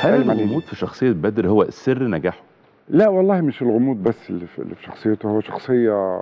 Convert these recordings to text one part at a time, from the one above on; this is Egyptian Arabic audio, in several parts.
هل قايم عليه. الغموض في شخصيه بدر هو سر نجاحه لا والله مش الغموض بس اللي في, اللي في شخصيته هو شخصية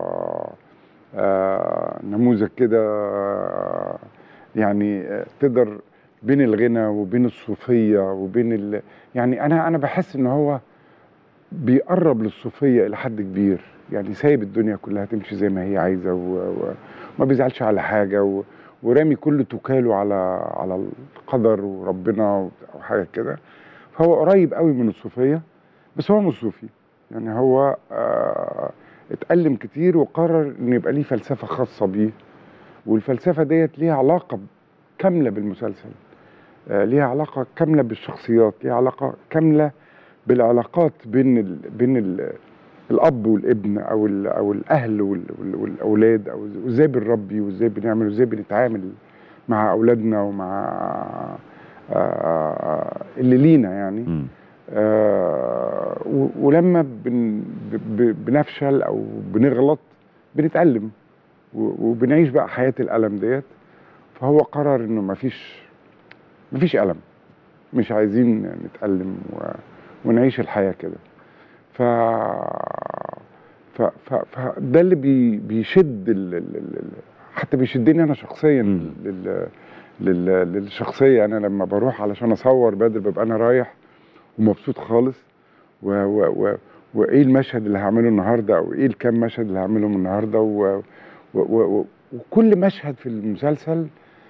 آه نموذج كده آه، يعني آه، تقدر بين الغنى وبين الصوفية وبين ال... يعني أنا أنا بحس إن هو بيقرب للصوفية إلى حد كبير يعني سايب الدنيا كلها تمشي زي ما هي عايزة و- و- وما بيزعلش على حاجة و... ورامي كل توكاله على على القدر وربنا وحاجة كده فهو قريب قوي من الصوفية بس هو مش صوفي يعني هو آه اتألم كتير وقرر ان يبقى ليه فلسفة خاصة بيه والفلسفة ديت ليها علاقة كاملة بالمسلسل آه ليها علاقة كاملة بالشخصيات ليها علاقة كاملة بالعلاقات بين ال بين ال الاب والابن او ال او الاهل وال وال والاولاد او وازاي بنربي وازاي بنعمل وازاي بنتعامل مع اولادنا ومع آه اللي لينا يعني مم. آه و- ولما بن ب- ب- بنفشل او بنغلط بنتألم و- وبنعيش بقى حياة الألم ديت فهو قرر انه مفيش مفيش ألم مش عايزين نتألم و... ونعيش الحياة كده ف ف ف فده اللي بي... بيشد ال... ال... ال... ال- حتى بيشدني انا شخصيا مم. لل... لل... للشخصية انا لما بروح علشان اصور بدر ببقى انا رايح ومبسوط خالص و... و... و... وايه المشهد اللي هعمله النهارده او ايه الكام مشهد اللي هعملهم النهارده و... و... و... و... وكل مشهد في المسلسل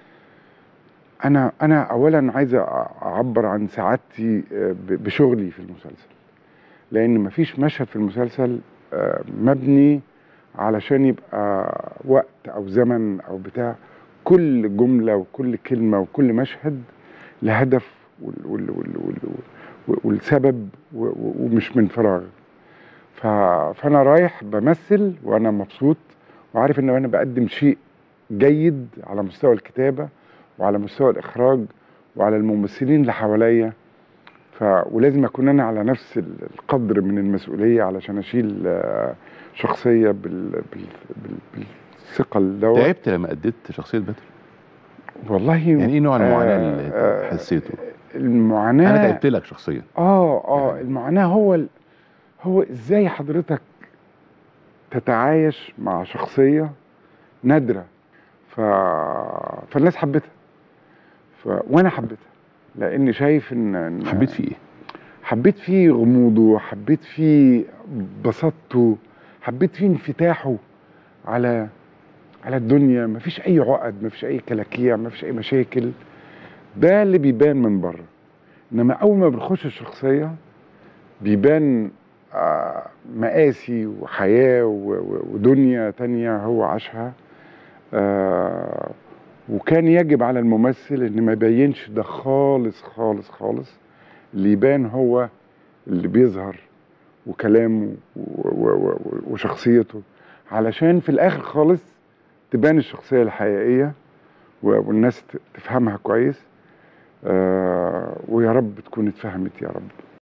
انا انا اولا عايز أع- اعبر عن سعادتي آه، ب- بشغلي في المسلسل لان مفيش مشهد في المسلسل آه، مبني علشان يبقى وقت او زمن او بتاع كل جمله وكل كلمه وكل مشهد لهدف وال وال وال وال وال والسبب و- و- ومش من فراغ ف- فانا رايح بمثل وانا مبسوط وعارف ان انا بقدم شيء جيد على مستوى الكتابه وعلى مستوى الاخراج وعلى الممثلين اللي حواليا ف ولازم اكون انا على نفس ال- القدر من المسؤوليه علشان اشيل آه، شخصيه بال... بال... بال... بالثقل دوت تعبت لما اديت شخصيه بدر والله يعني ايه نوع المعاناه آه، اللي آه، حسيته المعاناه انا تعبت لك شخصيا اه اه يعني- المعاناه هو ال... هو ازاي حضرتك تتعايش مع شخصيه نادره ف... فالناس حبتها ف... وانا حبيتها لاني شايف ان إن- حبيت فيه ايه حبيت فيه غموضه حبيت فيه بساطته حبيت فيه انفتاحه على على الدنيا مفيش اي عقد مفيش اي كلاكيع مفيش اي مشاكل ده اللي بيبان من بره انما اول ما بنخش الشخصيه بيبان آه، مآسي وحياه و- و- ودنيا تانية هو عاشها آه، وكان يجب على الممثل ان ما يبينش ده خالص خالص خالص اللي يبان هو اللي بيظهر وكلامه و- و- و- وشخصيته علشان في الاخر خالص تبان الشخصيه الحقيقيه و- والناس ت- تفهمها كويس آه، ويا رب تكون اتفهمت يا رب